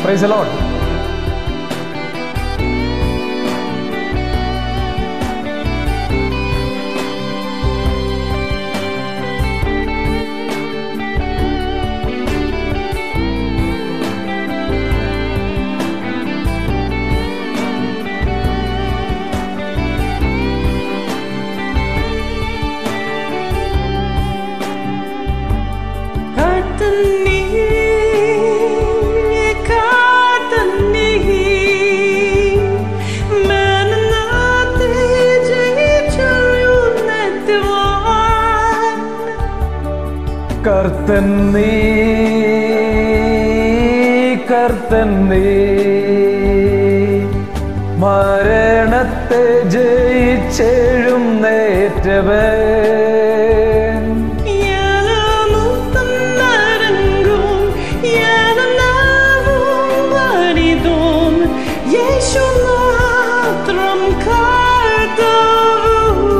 Price load കർത്തനേ കർത്തനേ മനനാത്തെ ജയിച്ചുന്നതവാൻ കർത്തൻ നീ കർത്തൻ നീ മരണത്തെ ജയിച്ചെഴുന്നേറ്റവൻ യാലമുത്തം നരങ്കും യാലനാവും വരിതും യേശു മാത്രം കർത്താവു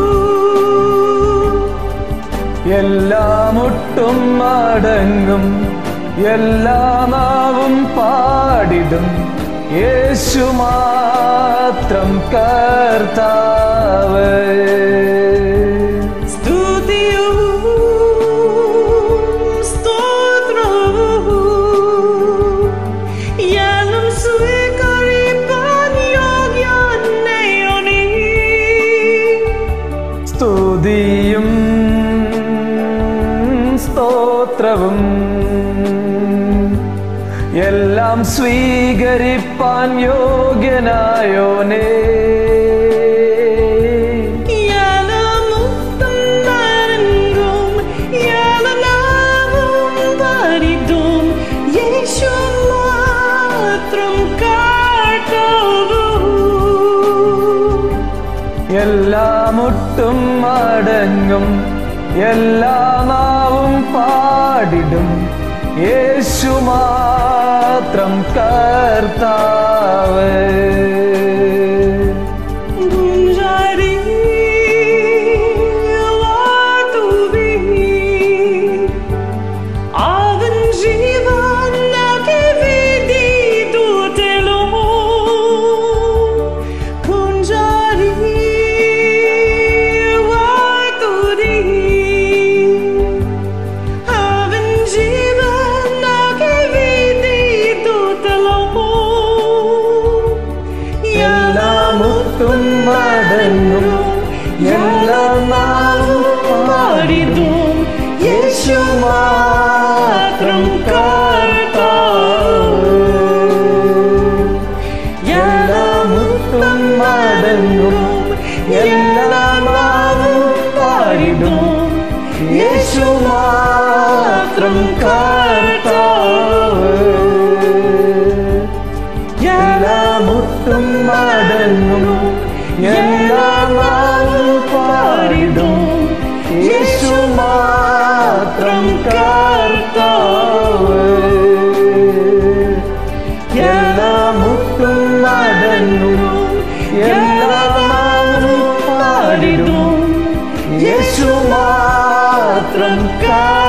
എല്ലാം ഒട്ടും അടങ്ങും എല്ലാ നാവും പാടിടും യേശു മാത്രം കർത്താവ് സ്തുതിയും സ്തോത്രവും യാലും സ്വീകരിപ്പാൻ യോഗ്യനേയോനീ. സ്തുതിയും സ്തോത്രവും എല്ലാം സ്വീകരിപ്പാൻ യോഗ്യനായോനേ യാലമുത്തം നരങ്കും യാലനാവും വരിതും യേശു മാത്രം കർത്താവു. എല്ലാം ഒട്ടും അടങ്ങും എല്ലാ നാവും പാടിടും യേശു മാത്രം കർത്താവ് ഗുഞ്ചാരി വാതുവി അവൻ ജീവനಕ್ಕೆ വിധിതുതലോ ഗുഞ്ചാരി വാതുരി അവൻ ജീവനಕ್ಕೆ വിധിതുതലോ എല്ലാം ഒട്ടും അടങ്ങും എല്ലാ നാവും പാടിടും യേശു മാത്രം കർത്താവ് എല്ലാം ഒട്ടും അടങ്ങും എല്ലാ നാവും പാടിടും യേശു മാത്രം കർത്താവ് എല്ലാം ഒട്ടും അടങ്ങും എല്ലാ നാവും പാടിടും യേശു മാത്രം കർത്താവ് എല്ലാം ഒട്ടും അടങ്ങും എല്ലാ നാവും പാടിടും യേശു മാത്രം കർത്താവ്